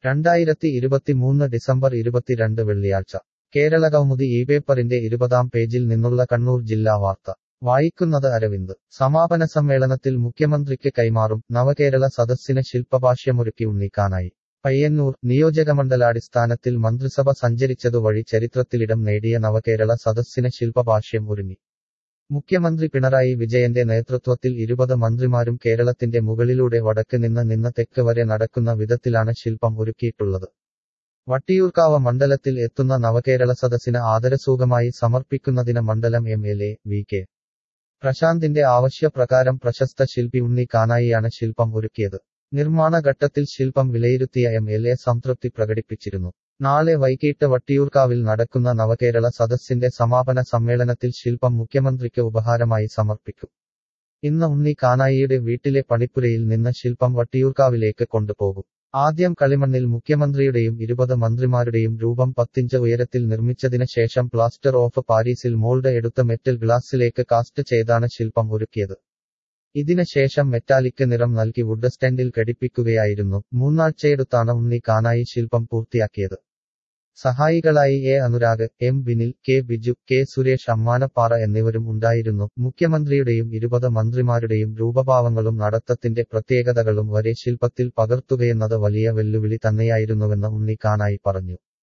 രണ്ടായിരത്തി ഇരുപത്തിമൂന്ന് ഡിസംബർ ഇരുപത്തിരണ്ട് വെള്ളിയാഴ്ച കേരളകൗമുദി ഈ പേപ്പറിന്റെ ഇരുപതാം പേജിൽ നിന്നുള്ള കണ്ണൂർ ജില്ലാ വാർത്ത വായിക്കുന്നത് അരവിന്ദ് സമാപന സമ്മേളനത്തിൽ മുഖ്യമന്ത്രിക്ക് കൈമാറും നവകേരള സദസ്സിന് ശില്പഭാഷ്യമൊരുക്കി ഉണ്ണിക്കാനായി പയ്യന്നൂർ നിയോജകമണ്ഡലാടിസ്ഥാനത്തിൽ മന്ത്രിസഭ സഞ്ചരിച്ചതുവഴി ചരിത്രത്തിലിടം നേടിയ നവകേരള സദസ്സിന് ശില്പഭാഷ്യം ഒരുങ്ങി മുഖ്യമന്ത്രി പിണറായി വിജയന്റെ നേതൃത്വത്തിൽ ഇരുപത് മന്ത്രിമാരും കേരളത്തിന്റെ മുകളിലൂടെ വടക്ക് നിന്ന് നിന്ന് തെക്ക് വരെ നടക്കുന്ന വിധത്തിലാണ് ശില്പം ഒരുക്കിയിട്ടുള്ളത് വട്ടിയൂർക്കാവ് മണ്ഡലത്തിൽ എത്തുന്ന നവകേരള സദസ്സിന് ആദരസൂകമായി സമർപ്പിക്കുന്നതിന് മണ്ഡലം M L A V K പ്രശാന്തിന്റെ ആവശ്യപ്രകാരം പ്രശസ്ത ശില്പി ഉണ്ണി കാനായിയാണ് ശില്പം ഒരുക്കിയത് നിർമ്മാണ ഘട്ടത്തിൽ ശില്പം വിലയിരുത്തിയ എം എൽ എ സംതൃപ്തി പ്രകടിപ്പിച്ചിരുന്നു നാളെ വൈകിട്ട് വട്ടിയൂർക്കാവിൽ നടക്കുന്ന നവകേരള സദസ്സിന്റെ സമാപന സമ്മേളനത്തിൽ ശില്പം മുഖ്യമന്ത്രിക്ക് ഉപഹാരമായി സമർപ്പിക്കും ഇന്ന് ഉണ്ണി കാനായിയുടെ വീട്ടിലെ പണിപ്പുരയിൽ നിന്ന് ശില്പം വട്ടിയൂർക്കാവിലേക്ക് കൊണ്ടുപോകും ആദ്യം കളിമണ്ണിൽ മുഖ്യമന്ത്രിയുടെയും ഇരുപത് മന്ത്രിമാരുടെയും രൂപം പത്തിഞ്ച് ഉയരത്തിൽ നിർമ്മിച്ചതിന് ശേഷം പ്ലാസ്റ്റർ ഓഫ് പാരീസിൽ മോൾഡ് എടുത്ത മെറ്റൽ ഗ്ലാസിലേക്ക് കാസ്റ്റ് ചെയ്താണ് ശില്പം ഒരുക്കിയത് ഇതിന് ശേഷം മെറ്റാലിക് നിറം നൽകി വുഡ് സ്റ്റാൻഡിൽ ഘടിപ്പിക്കുകയായിരുന്നു മൂന്നാഴ്ചയെടുത്താണ് ഉണ്ണി കാനായി ശില്പം പൂർത്തിയാക്കിയത് സഹായികളായി A Anurag M Binil K Biju K Suresh Ammanappara എന്നിവരും ഉണ്ടായിരുന്നു മുഖ്യമന്ത്രിയുടെയും ഇരുപത് മന്ത്രിമാരുടെയും രൂപഭാവങ്ങളും നടത്തത്തിന്റെ പ്രത്യേകതകളും വരെ ശില്പത്തിൽ പകർത്തുകയെന്നത് വലിയ വെല്ലുവിളി തന്നെയായിരുന്നുവെന്ന് ഉണ്ണി കാനായി പറഞ്ഞു